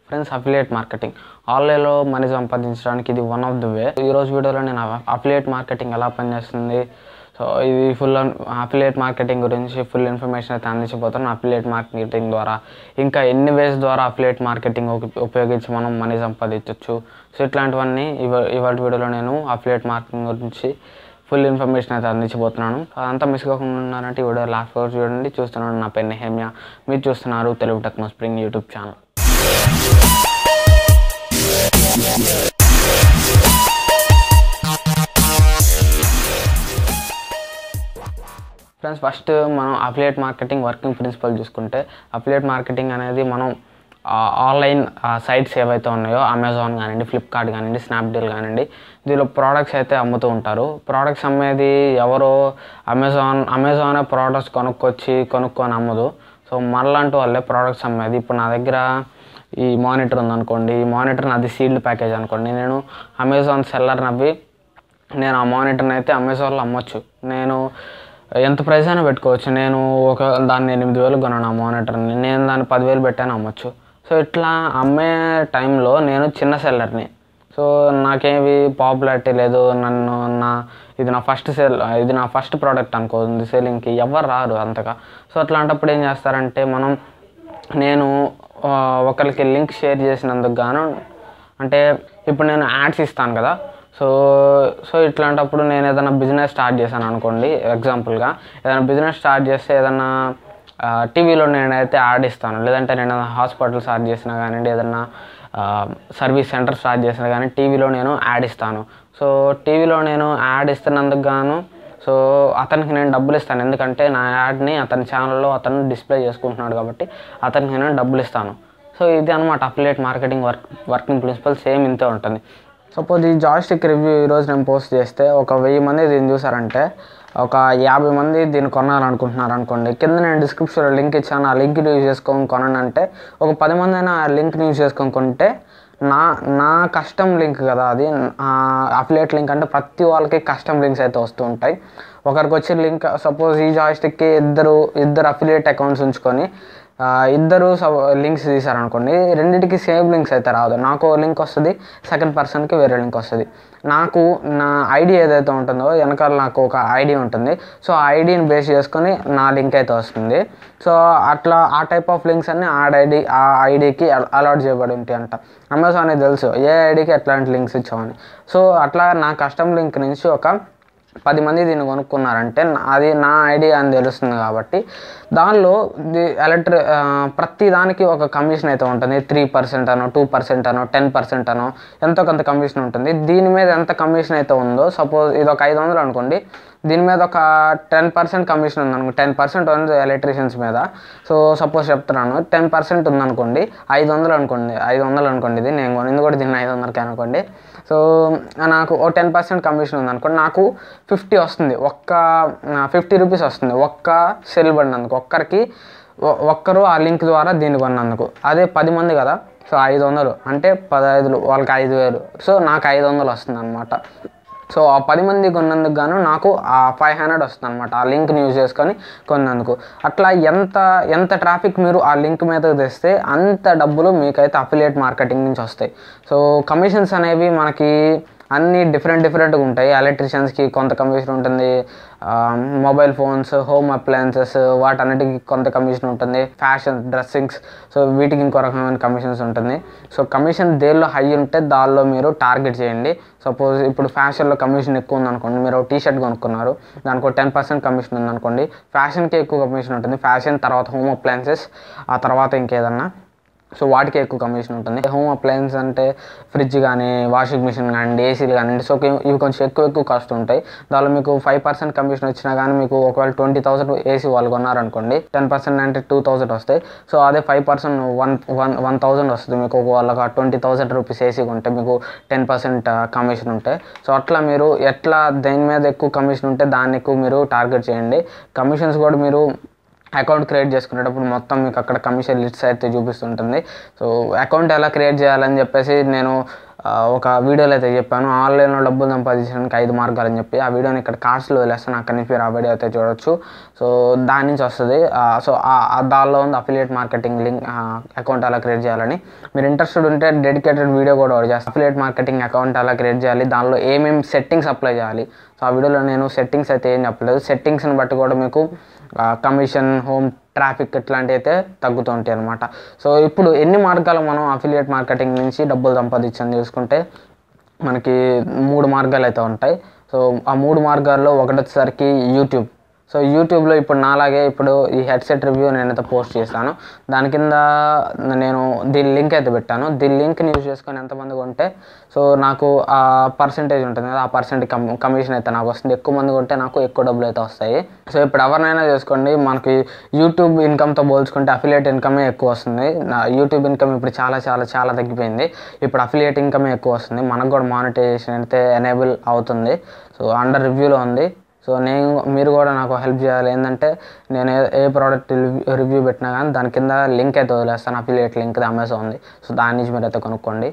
friends affiliate marketing ఆన్లైన్లో money సంపాదించడానికి ఇది వన్ ఆఫ్ ది వే ఈరోజు వీడియోలో నేను అఫిలియేట్ మార్కెటింగ్ ఎలా పనిచేస్తుంది సో ఇది ఫుల్ అఫిలియేట్ మార్కెటింగ్ గురించి ఫుల్ ఇన్ఫర్మేషన్ అయితే అందించబోతున్నాను అఫిలియేట్ మార్కెటింగ్ ద్వారా ఇంకా ఎన్ని వేస్ ద్వారా అఫిలియేట్ మార్కెటింగ్ ఉపయోగించి మనం మనీ సంపాదించవచ్చు సో ఇట్లాంటివన్నీ ఇవ ఇవాళ వీడియోలో నేను అఫిలియేట్ మార్కెటింగ్ గురించి ఫుల్ ఇన్ఫర్మేషన్ అయితే అందించబోతున్నాను అదంతా మిస్ కాకుండా ఉన్నారంటే ఈ వీడియో లాస్ట్ వరకు చూడండి చూస్తున్నాను నా పెన్ హేమ్య మీరు చూస్తున్నారు Telugu techno spring YouTube channel friends first మనం అఫిలియేట్ మార్కెటింగ్ వర్కింగ్ ప్రిన్సిపల్ చూసుకుంటే అఫిలియేట్ మార్కెటింగ్ అనేది మనం ఆన్లైన్ సైట్స్ ఏవైతే ఉన్నాయో అమెజాన్ కానివ్వండి ఫ్లిప్కార్ట్ కానివ్వండి స్నాప్డీల్ కానివ్వండి దీనిలో ప్రోడక్ట్స్ అయితే అమ్ముతూ ఉంటారు ప్రోడక్ట్స్ అమ్మేది ఎవరో అమెజాన్ అమెజానే ప్రోడక్ట్స్ కొనుక్కొచ్చి కొనుక్కొని అమ్మదు సో మనలాంటి వాళ్ళే ప్రోడక్ట్స్ అమ్మేది ఇప్పుడు నా దగ్గర ఈ మానిటర్ ఉందనుకోండి ఈ మానిటర్ నాది సీల్డ్ ప్యాకేజ్ అనుకోండి నేను అమెజాన్ సెల్లర్ నవ్వి నేను ఆ మానిటర్ని అయితే అమెజాన్లో అమ్మొచ్చు నేను ఎంత ప్రైస్ అయినా పెట్టుకోవచ్చు నేను ఒక దాన్ని ఎనిమిది వేలు కొన్నాను ఆ మానిటర్ని నేను దాన్ని పదివేలు పెట్టాను అమ్మొచ్చు సో ఇట్లా అమ్మే టైంలో నేను చిన్న సెల్లర్ని సో నాకేమి పాపులారిటీ లేదు నన్ను నా ఇది నా ఫస్ట్ సేల్ ఇది నా ఫస్ట్ ప్రోడక్ట్ అనుకోండి సేలింగ్కి ఎవరు రారు అంతగా సో అట్లాంటప్పుడు ఏం చేస్తారంటే మనం నేను ఆ, ఒకరికి లింక్ షేర్ చేసినందుకు గాను అంటే ఇప్పుడు నేను యాడ్స్ ఇస్తాను కదా సో సో ఇట్లాంటప్పుడు నేను ఏదైనా బిజినెస్ స్టార్ట్ చేశాను అనుకోండి ఎగ్జాంపుల్గా ఏదైనా బిజినెస్ స్టార్ట్ చేస్తే ఏదైనా టీవీలో నేనైతే యాడ్ ఇస్తాను లేదంటే నేను హాస్పిటల్ స్టార్ట్ చేసినా కానివ్వండి ఏదైనా సర్వీస్ సెంటర్ స్టార్ట్ చేసినా కానీ టీవీలో నేను యాడ్ ఇస్తాను సో టీవీలో నేను యాడ్ ఇస్తున్నందుకు గాను సో అతనికి నేను డబ్బులు ఇస్తాను ఎందుకంటే నా యాడ్ని అతని ఛానల్లో అతను డిస్ప్లే చేసుకుంటున్నాడు కాబట్టి అతనికి నేను డబ్బులు ఇస్తాను సో ఇది అనమాట affiliate marketing work working principle same ఇంతే ఉంటుంది సపోజ్ ఈ జాయిస్టిక్ రివ్యూ ఈరోజు నేను పోస్ట్ చేస్తే ఒక వెయ్యి మంది దీన్ని చూసారంటే ఒక యాభై మంది దీన్ని కొనాలనుకుంటున్నారు అనుకోండి కింద నేను డిస్క్రిప్షన్లో లింక్ ఇచ్చాను ఆ లింక్ యూజ్ చేసుకొని కొనండి అంటే ఒక పది మంది అయినా ఆ లింక్ని యూజ్ చేసుకొని కొంటే నా నా కస్టమ్ లింక్ కదా అది అఫిలియేట్ లింక్ అంటే ప్రతి వాళ్ళకి కస్టమ్ లింక్స్ అయితే వస్తూ ఉంటాయి ఒకరికి వచ్చే లింక్ సపోజ్ ఈ జాయిస్టిక్కి ఇద్దరు ఇద్దరు అఫిలియేట్ అకౌంట్స్ ఉంచుకొని ఆ, ఇద్దరు లింక్స్ తీసారనుకోండి రెండింటికి సేమ్ లింక్స్ అయితే రాదు నాకు ఓ లింక్ వస్తుంది సెకండ్ పర్సన్కి వేరే లింక్ వస్తుంది నాకు నా ఐడి ఏదైతే ఉంటుందో వెనకాల నాకు ఒక ఐడి ఉంటుంది సో ఆ ఐడిని బేస్ చేసుకొని నా లింక్ అయితే వస్తుంది సో అట్లా ఆ టైప్ ఆఫ్ లింక్స్ అన్ని ఆ ఐడి ఆ ఐడికి అలాట్ చేయబడి ఉంటాయి అంట అమెజాన్ తెలుసు ఏ ఐడికి ఎట్లాంటి లింక్స్ ఇచ్చామని సో అట్లా నా కస్టమ్ లింక్ నుంచి ఒక పది మంది దీన్ని కొనుక్కున్నారంటే నా- అది నా ఐడియా అని తెలుస్తుంది కాబట్టి దానిలో ది ఎలక్ట్రి ప్రతి దానికి ఒక కమిషన్ అయితే ఉంటుంది త్రీ పర్సెంట్ అనో టూ పర్సెంట్ అనో టెన్ పర్సెంట్ అనో ఎంతో కొంత కమిషన్ ఉంటుంది దీని మీద ఎంత కమిషన్ అయితే ఉందో సపోజ్ ఇది ఒక ఐదు వందలు అనుకోండి దీని మీద ఒక టెన్ పర్సెంట్ కమిషన్ ఉందనుకో టెన్ పర్సెంట్ ఉంది ఎలక్ట్రీషియన్స్ మీద సో సపోజ్ చెప్తున్నాను టెన్ పర్సెంట్ ఉందనుకోండి ఐదు వందలు అనుకోండి ఐదు వందలు అనుకోండి ఇది నేను కొనింది కూడా దీన్ని ఐదు వందలకి అనుకోండి సో నాకు ఓ టెన్ పర్సెంట్ కమిషన్ ఉందనుకోండి నాకు ఫిఫ్టీ వస్తుంది ఒక్క ఫిఫ్టీ రూపీస్ వస్తుంది ఒక్క సెల్ పడినందుకు ఒక్కరికి ఒ- ఒక్కరు ఆ లింక్ ద్వారా దీన్ని కొన్నందుకు అదే పది మంది కదా సో ఐదు వందలు అంటే పదహైదులు వాళ్ళకి ఐదు వేలు సో నాకు ఐదు వందలు వస్తుంది అనమాట సో ఆ పది మంది కొన్నందుకు గాను నాకు ఆ ఫైవ్ హండ్రెడ్ వస్తుంది అనమాట ఆ లింక్ని యూజ్ చేసుకొని కొన్నందుకు అట్లా ఎంత ఎంత ట్రాఫిక్ మీరు ఆ లింక్ మీద తెస్తే అంత డబ్బులు మీకైతే అఫిలియేట్ మార్కెటింగ్ నుంచి వస్తాయి సో కమిషన్స్ అనేవి మనకి అన్నీ డిఫరెంట్ డిఫరెంట్గా ఉంటాయి ఎలక్ట్రీషియన్స్కి కొంత కమిషన్ ఉంటుంది మొబైల్ ఫోన్స్ హోమ్ అప్లయన్సెస్ వాటన్నిటికి కొంత కమిషన్ ఉంటుంది ఫ్యాషన్ డ్రెస్సింగ్స్ సో వీటికి ఇంకో రకమైన కమిషన్స్ ఉంటుంది సో కమిషన్ దేనిలో హై ఉంటే దానిలో మీరు టార్గెట్ చేయండి సపోజ్ ఇప్పుడు ఫ్యాషన్లో కమిషన్ ఎక్కువ ఉందనుకోండి మీరు టీ షర్ట్ కొనుక్కున్నారు దానికి టెన్ పర్సెంట్ కమిషన్ ఉందనుకోండి ఫ్యాషన్కి ఎక్కువ కమిషన్ ఉంటుంది ఫ్యాషన్ తర్వాత హోమ్ అప్లయన్సెస్ ఆ తర్వాత ఇంకేదన్నా సో వాటికి ఎక్కువ కమిషన్ ఉంటుంది హోమ్ అప్లయన్స్ అంటే ఫ్రిడ్జ్ కానీ వాషింగ్ మిషన్ కానీ ఏసీలు కానివ్వండి సో ఇవి- ఇవి కొంచెం ఎక్కువ ఎక్కువ కాస్ట్ ఉంటాయి దానిలో మీకు ఫైవ్ పర్సెంట్ కమిషన్ వచ్చినా కానీ మీకు ఒకవేళ ట్వంటీ థౌసండ్ ఏసీ వాళ్ళు కొన్నారనుకోండి టెన్ పర్సెంట్ అంటే టూ థౌసండ్ వస్తాయి సో అదే five percent one one one thousand వస్తుంది మీకు ఒక వాళ్ళకి ట్వంటీ థౌసండ్ రూపీస్ ఏసీ కొంటే మీకు టెన్ పర్సెంట్ కమిషన్ ఉంటాయి సో అట్లా మీరు ఎట్లా దేని మీద ఎక్కువ కమిషన్ ఉంటే దాన్ని ఎక్కువ మీరు టార్గెట్ చేయండి కమిషన్స్ కూడా మీరు అకౌంట్ క్రియేట్ చేసుకునేటప్పుడు మొత్తం మీకు అక్కడ కమిషన్ లిస్ట్స్ అయితే చూపిస్తుంటుంది సో అకౌంట్ ఎలా క్రియేట్ చేయాలని చెప్పేసి నేను ఆ, ఒక వీడియోలో అయితే చెప్పాను ఆన్లైన్లో డబ్బులు సంపాదించడానికి ఐదు మార్గాలు అని చెప్పి ఆ వీడియోని ఇక్కడ కార్డ్స్లో వదిలేస్తాను అక్కడి నుంచి మీరు ఆ వీడియో అయితే చూడొచ్చు సో దాని నుంచి వస్తుంది ఆ, సో ఆ- ఆ దానిలో ఉంది అఫిలియేట్ మార్కెటింగ్ లింక్ అకౌంట్ ఎలా క్రియేట్ చేయాలని మీరు ఇంట్రెస్టెడ్ ఉంటే డెడికేటెడ్ వీడియో కూడా ఒకటి చేస్తాను అఫిలియేట్ మార్కెటింగ్ అకౌంట్ ఎలా క్రియేట్ చేయాలి దానిలో ఏమేమి సెట్టింగ్స్ అప్లై చేయాలి సో ఆ వీడియోలో నేను సెట్టింగ్స్ అయితే ఏం చెప్పలేదు సెట్టింగ్స్ని బట్టి కూడా మీకు కమిషన్ హోమ్ ట్రాఫిక్ ఇట్లాంటివి అయితే తగ్గుతూ ఉంటాయి అనమాట సో ఇప్పుడు ఎన్ని మార్గాలు మనం అఫిలియేట్ మార్కెటింగ్ నుంచి డబ్బులు సంపాదించని చూసుకుంటే మనకి మూడు మార్గాలు అయితే ఉంటాయి సో ఆ మూడు మార్గాల్లో ఒకటి వచ్చేసరికి యూట్యూబ్ సో యూట్యూబ్లో ఇప్పుడు నాలాగే ఇప్పుడు ఈ హెడ్సెట్ రివ్యూ నేనైతే పోస్ట్ చేశాను దాని కింద నేను దీని లింక్ అయితే పెట్టాను దీని లింక్ని యూజ్ చేసుకొని ఎంతమంది కొంటే సో నాకు ఆ పర్సంటేజ్ ఉంటుంది కదా ఆ పర్సెంట్ కమ్ కమిషన్ అయితే నాకు వస్తుంది ఎక్కువ మంది కొంటే నాకు ఎక్కువ డబ్బులు అయితే వస్తాయి సో ఇప్పుడు ఎవరినైనా చేసుకోండి మనకి యూట్యూబ్ ఇన్కమ్తో పోల్చుకుంటే అఫిలియేట్ ఇన్కమే ఎక్కువ వస్తుంది నా యూట్యూబ్ ఇన్కమ్ ఇప్పుడు చాలా చాలా చాలా తగ్గిపోయింది ఇప్పుడు అఫిలియేట్ ఇన్కమే ఎక్కువ వస్తుంది మనకు కూడా మానిటైజేషన్ అయితే ఎనేబుల్ అవుతుంది సో అండర్ రివ్యూలో ఉంది సో నేను మీరు కూడా నాకు హెల్ప్ చేయాలి ఏంటంటే నేను ఏ ఏ ప్రోడక్ట్ రివ్యూ పెట్టినా కానీ దాని కింద లింక్ అయితే వదిలేస్తాను అఫిలియేట్ లింక్ అమెజాన్ ఉంది సో దాని నుంచి మీరు అయితే కొనుక్కోండి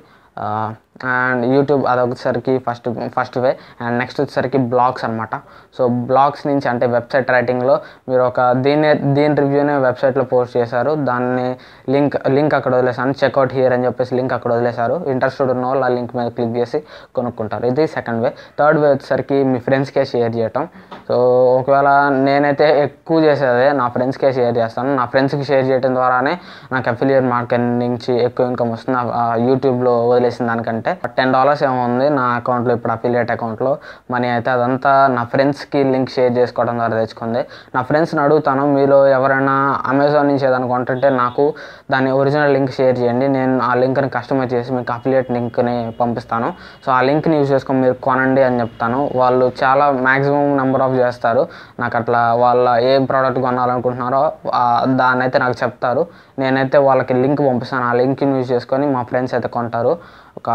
అండ్ యూట్యూబ్ అదొకసారికి first first way and next వచ్చేసరికి బ్లాగ్స్ అనమాట సో బ్లాగ్స్ నుంచి అంటే వెబ్సైట్ రైటింగ్లో మీరు ఒక దీన్ని దీని రివ్యూనే వెబ్సైట్లో పోస్ట్ చేశారు దాన్ని లింక్ లింక్ అక్కడ వదిలేసాను చెక్అవుట్ హియర్ అని చెప్పేసి లింక్ అక్కడ వదిలేశారు ఇంట్రెస్టెడ్ ఉన్న వాళ్ళు ఆ లింక్ మీద క్లిక్ చేసి కొనుక్కుంటారు ఇది సెకండ్ వే థర్డ్ వే వచ్చేసరికి మీ ఫ్రెండ్స్కే షేర్ చేయటం సో ఒకవేళ నేనైతే ఎక్కువ చేసేదే నా ఫ్రెండ్స్కే షేర్ చేస్తాను నా ఫ్రెండ్స్కి షేర్ చేయడం ద్వారానే నాకు అఫిలియేట్ మార్కెట్ నుంచి ఎక్కువ ఇన్కమ్ వస్తుంది ఆ- ఆ యూట్యూబ్లో వదిలేసిన దానికంటే టెన్ డాలర్స్ ఏమో ఉంది నా అకౌంట్లో ఇప్పుడు అఫిలియేట్ అకౌంట్లో మనీ అయితే అదంతా నా ఫ్రెండ్స్కి లింక్ షేర్ చేసుకోవడం ద్వారా తెచ్చుకుంది నా ఫ్రెండ్స్ని అడుగుతాను మీలో ఎవరైనా అమెజాన్ నుంచి ఏదైనా కొంటుంటే నాకు దాని ఒరిజినల్ లింక్ షేర్ చేయండి నేను ఆ లింక్ని కస్టమైజ్ చేసి మీకు అఫిలియేట్ లింక్ని పంపిస్తాను సో ఆ లింక్ని యూజ్ చేసుకొని మీరు కొనండి అని చెప్తాను వాళ్ళు చాలా మ్యాక్సిమం నెంబర్ ఆఫ్ చేస్తారు నాకు అట్లా వాళ్ళ ఏ ప్రోడక్ట్ కొనాలనుకుంటున్నారో ఆ దాన్ని అయితే నాకు చెప్తారు నేనైతే వాళ్ళకి లింక్ పంపిస్తాను ఆ లింక్ని యూజ్ చేసుకొని మా ఫ్రెండ్స్ అయితే కొంటారు ఒక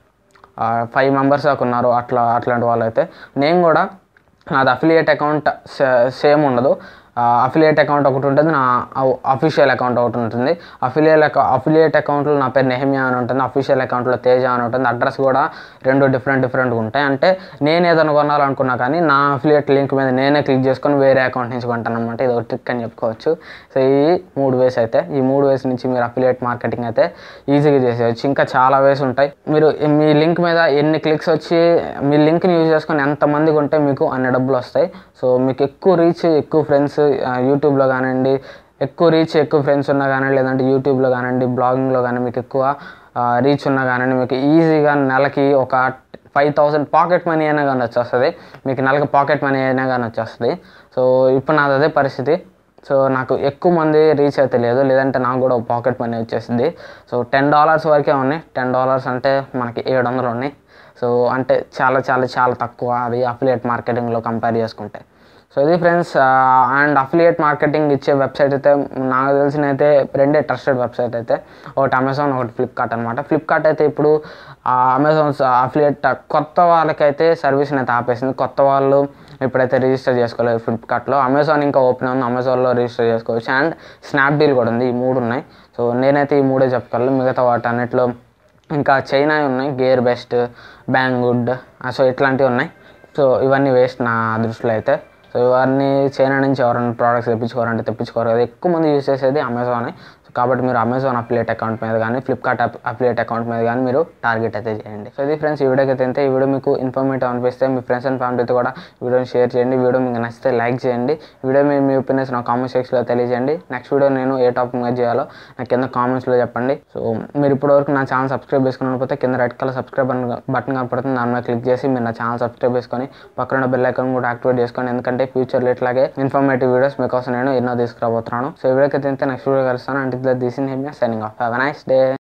ఫైవ్ మెంబర్స్ దాకా ఉన్నారు అట్లా అట్లాంటి వాళ్ళు అయితే నేను కూడా నాది అఫిలియేట్ అకౌంట్ సేమ్ ఉండదు అఫిలియేట్ అకౌంట్ ఒకటి ఉంటుంది నా అఫీషియల్ అకౌంట్ ఒకటి ఉంటుంది అఫిలియల్ అఫిలియేట్ అకౌంట్లో నా పేరు నెహమియా అని ఉంటుంది అఫీషియల్ అకౌంట్లో తేజ అని ఉంటుంది అడ్రస్ కూడా రెండు డిఫరెంట్ డిఫరెంట్గా ఉంటాయి అంటే నేను ఏదైనా కొనాలనుకున్నా కానీ నా అఫిలియేట్ లింక్ మీద నేనే క్లిక్ చేసుకొని వేరే అకౌంట్ నుంచి కొంటాను అనమాట ఇది ఒక ట్రిక్ అని చెప్పుకోవచ్చు సో ఈ మూడు వేస్ అయితే ఈ మూడు వేస్ నుంచి మీరు అఫిలియేట్ మార్కెటింగ్ అయితే ఈజీగా చేసేయచ్చు ఇంకా చాలా వేస్ ఉంటాయి మీరు మీ లింక్ మీద ఎన్ని క్లిక్స్ వచ్చి మీ లింక్ని యూజ్ చేసుకొని ఎంతమంది కొంటే మీకు అన్ని డబ్బులు వస్తాయి సో మీకు ఎక్కువ రీచ్ ఎక్కువ ఫ్రెండ్స్ యూట్యూబ్లో కానివ్వండి ఎక్కువ రీచ్ ఎక్కువ ఫ్రెండ్స్ ఉన్నా కానీ లేదంటే యూట్యూబ్లో కానివ్వండి బ్లాగింగ్లో కానీ మీకు ఎక్కువ రీచ్ ఉన్నా కానివ్వండి మీకు ఈజీగా నెలకి ఒక ఫైవ్ థౌసండ్ పాకెట్ మనీ అయినా కానీ వచ్చేస్తుంది మీకు నెలకి పాకెట్ మనీ అయినా కానీ వచ్చేస్తుంది సో ఇప్పుడు నాది అదే పరిస్థితి సో నాకు ఎక్కువ మంది రీచ్ అయితే లేదు లేదంటే నాకు కూడా పాకెట్ మనీ వచ్చేసింది సో టెన్ డాలర్స్ వరకే ఉన్నాయి టెన్ డాలర్స్ అంటే మనకి ఏడు వందలు ఉన్నాయి సో అంటే చాలా చాలా చాలా తక్కువ అది అఫిలియేట్ మార్కెటింగ్లో కంపేర్ చేసుకుంటే సో ఇది ఫ్రెండ్స్ అండ్ అఫిలియేట్ మార్కెటింగ్ ఇచ్చే వెబ్సైట్ అయితే నాకు తెలిసిన అయితే రెండే ట్రస్టెడ్ వెబ్సైట్ అయితే ఒకటి అమెజాన్ ఒకటి ఫ్లిప్కార్ట్ అనమాట ఫ్లిప్కార్ట్ అయితే ఇప్పుడు అమెజాన్ అఫిలియేట్ కొత్త వాళ్ళకైతే సర్వీస్ని అయితే ఆపేసింది కొత్త వాళ్ళు ఇప్పుడైతే రిజిస్టర్ చేసుకోలేదు ఫ్లిప్కార్ట్లో అమెజాన్ ఇంకా ఓపెన్ ఉంది అమెజాన్లో రిజిస్టర్ చేసుకోవచ్చు అండ్ స్నాప్డీల్ కూడా ఉంది ఈ మూడు ఉన్నాయి సో నేనైతే ఈ మూడే చెప్పగలను మిగతా వాటి అన్నిట్లో ఇంకా చైనా ఉన్నాయి గేర్ బెస్ట్ బ్యాంగుడ్ సో ఇట్లాంటివి ఉన్నాయి సో ఇవన్నీ వేస్ట్ నా దృష్టిలో అయితే సో ఇవన్నీ చైనా నుంచి ఎవరైనా ప్రోడక్ట్స్ తెప్పించుకోవాలంటే తెప్పించుకోరు కదా ఎక్కువ మంది యూస్ చేసేది అమెజానే సో కాబట్టి మీరు అమెజాన్ అప్లేట్ అకౌంట్ మీద కానీ ఫ్లిప్కార్ట్ అప్లేట్ అకౌంట్ మీద కానీ మీరు టార్గెట్ అయితే చేయండి సో ఇది ఫ్రెండ్స్ ఈ వీడియోకి అయితే ఈ వీడియో మీకు ఇన్ఫర్మేటివ్ అనిపిస్తే మీ ఫ్రెండ్స్ అండ్ ఫ్యామిలీతో కూడా వీడియోని షేర్ చేయండి వీడియో మీకు నచ్చితే లైక్ చేయండి వీడియో మీ మీ ఒపీనియన్స్ నా కామెంట్ సెక్షన్లో తెలియజేయండి నెక్స్ట్ వీడియో నేను ఏ టాపిక్ మీద చేయాలో నాకు కింద కామెంట్స్లో చెప్పండి సో మీరు ఇప్పటివరకు నా ఛానల్ సబ్స్క్రైబ్ చేసుకున్నకపోతే కింద రెడ్ కలర్ సబ్స్క్రైబ్ బటన్ కనపడుతుంది దాని మీద క్లిక్ చేసి మీరు నా ఛానల్ సబ్స్క్రైబ్ చేసుకొని పక్కన బెల్ ఐకాన్ కూడా యాక్టివేట్ చేసుకోండి ఎందుకంటే ఫ్యూచర్లో ఇట్లాగే ఇన్ఫర్మేటివ్ వీడియోస్ మీకోసం నేను ఎన్నో తీసుకురాబోతున్నాను సో ఈ వీడియోకి అయితే నెక్స్ట్ వీడియో కలుస్తాను అంటే తీసిన signing off have nice day